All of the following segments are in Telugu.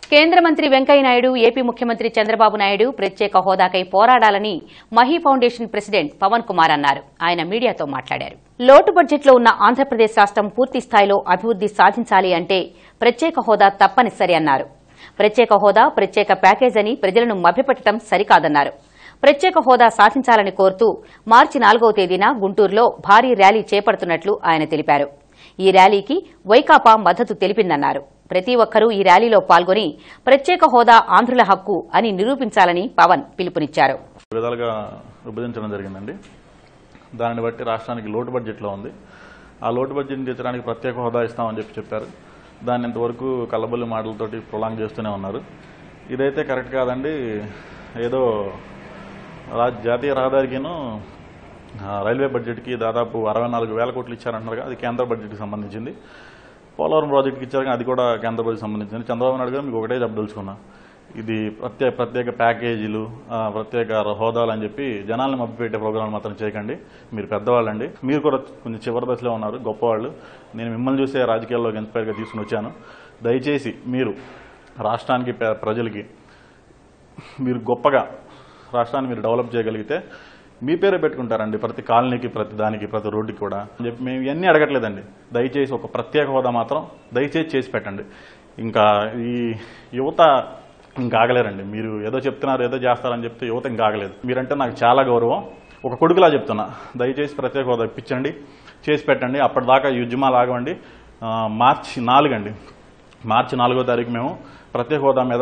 కేంద్ర మంత్రి వెంకయ్యనాయుడు ఏపీ ముఖ్యమంత్రి చంద్రబాబు నాయుడు ప్రత్యేక హోదాకై పోరాడాలని మహీ ఫౌండేషన్ ప్రెసిడెంట్ పవన్ కుమార్ అన్నారు ఆయన మీడియాతో మాట్లాడారు లోటు బడ్జెట్లో ఉన్న ఆంధ్రప్రదేశ్ రాష్ట్రం పూర్తి స్థాయిలో అభివృద్ది సాధించాలి అంటే ప్రత్యేక హోదా తప్పనిసరి అన్నారు ప్రత్యేక హోదా ప్రత్యేక ప్యాకేజ్ అని ప్రజలను మభ్యపెట్టడం సరికాదన్నారు ప్రత్యేక హోదా సాధించాలని కోరుతూ మార్చి నాలుగవ తేదీన గుంటూరులో భారీ ర్యాలీ చేపడుతున్నట్లు ఆయన తెలిపారు ఈ ర్యాలీకి వైకాపా మద్దతు తెలిపిందన్నారు ప్రతి ఒక్కరూ ఈ ర్యాలీలో పాల్గొని ప్రత్యేక హోదా ఆంధ్రుల హక్కు అని నిరూపించాలని పవన్ పిలుపునిచ్చారు విధాలుగా విభజించడం జరిగిందండి దానిని బట్టి రాష్ట్రానికి లోటు బడ్జెట్లో ఉంది ఆ లోటు బడ్జెట్ని తీర్చడానికి ప్రత్యేక హోదా ఇస్తామని చెప్పి చెప్పారు దాన్ని ఇంతవరకు కల్లబల్లి మాటలతోటి ప్రొలాంగ్ చేస్తూనే ఉన్నారు ఇదైతే కరెక్ట్ కాదండి ఏదో రా- జాతీయ రహదారికిను ఆ, రైల్వే బడ్జెట్కి దాదాపు అరవై నాలుగు వేల కోట్లు ఇచ్చారంటున్నారు అది కేంద్ర బడ్జెట్కి సంబంధించింది పోలవరం ప్రాజెక్ట్కి ఇచ్చారు కానీ అది కూడా కేంద్ర బడ్జెట్ సంబంధించింది చంద్రబాబు నాయుడు గారు మీకు ఒకటే చెప్పదలుచుకున్నా ఇది ప్రత్యేక ప్రత్యేక ప్యాకేజీలు ఆ, ప్రత్యేక హోదాలు అని చెప్పి జనాల్ని మభ్యపెట్టే ప్రోగ్రాంలు మాత్రం చేయకండి మీరు పెద్దవాళ్ళండి మీరు కూడా కొంచెం చివరి దశలో ఉన్నారు గొప్పవాళ్ళు నేను మిమ్మల్ని చూసే రాజకీయాల్లోకి ఇన్స్పైర్గా తీసుకుని వచ్చాను దయచేసి మీరు రాష్ట్రానికి పే- ప్రజలకి మీరు గొప్పగా రాష్ట్రాన్ని మీరు డెవలప్ చేయగలిగితే మీ పేరే పెట్టుకుంటారండి ప్రతి కాలనీకి ప్రతి దానికి ప్రతి రోడ్డుకి కూడా అని చెప్పి మేము ఇవన్నీ అడగట్లేదండి దయచేసి ఒక ప్రత్యేక హోదా మాత్రం దయచేసి చేసి పెట్టండి ఇంకా ఈ యువత ఇంకా ఆగలేరండి మీరు ఏదో చెప్తున్నారు ఏదో చేస్తారని చెప్తే యువత ఇంకా ఆగలేదు మీరంటే నాకు చాలా గౌరవం ఒక కొడుకులా చెప్తున్నా దయచేసి ప్రత్యేక హోదా ఇప్పించండి చేసి పెట్టండి అప్పటిదాకా ఈ ఉద్యమాలు ఆగవండి ఆ, మార్చి నాలుగండి మార్చి నాలుగో తారీఖు మేము ప్రత్యేక హోదా మీద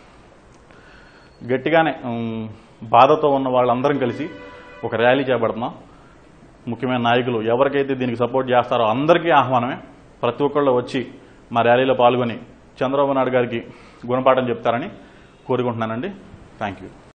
గట్టిగానే ఉమ్, బాధతో ఉన్న వాళ్ళందరం కలిసి ఒక ర్యాలీ చేపడుతున్నాం ముఖ్యమైన నాయకులు ఎవరికైతే దీనికి సపోర్ట్ చేస్తారో అందరికీ ఆహ్వానమే ప్రతి ఒక్కళ్ళు వచ్చి మా ర్యాలీలో పాల్గొని చంద్రబాబు నాయుడు గారికి గుణపాఠం చెప్తారని కోరుకుంటున్నానండి థ్యాంక్ యూ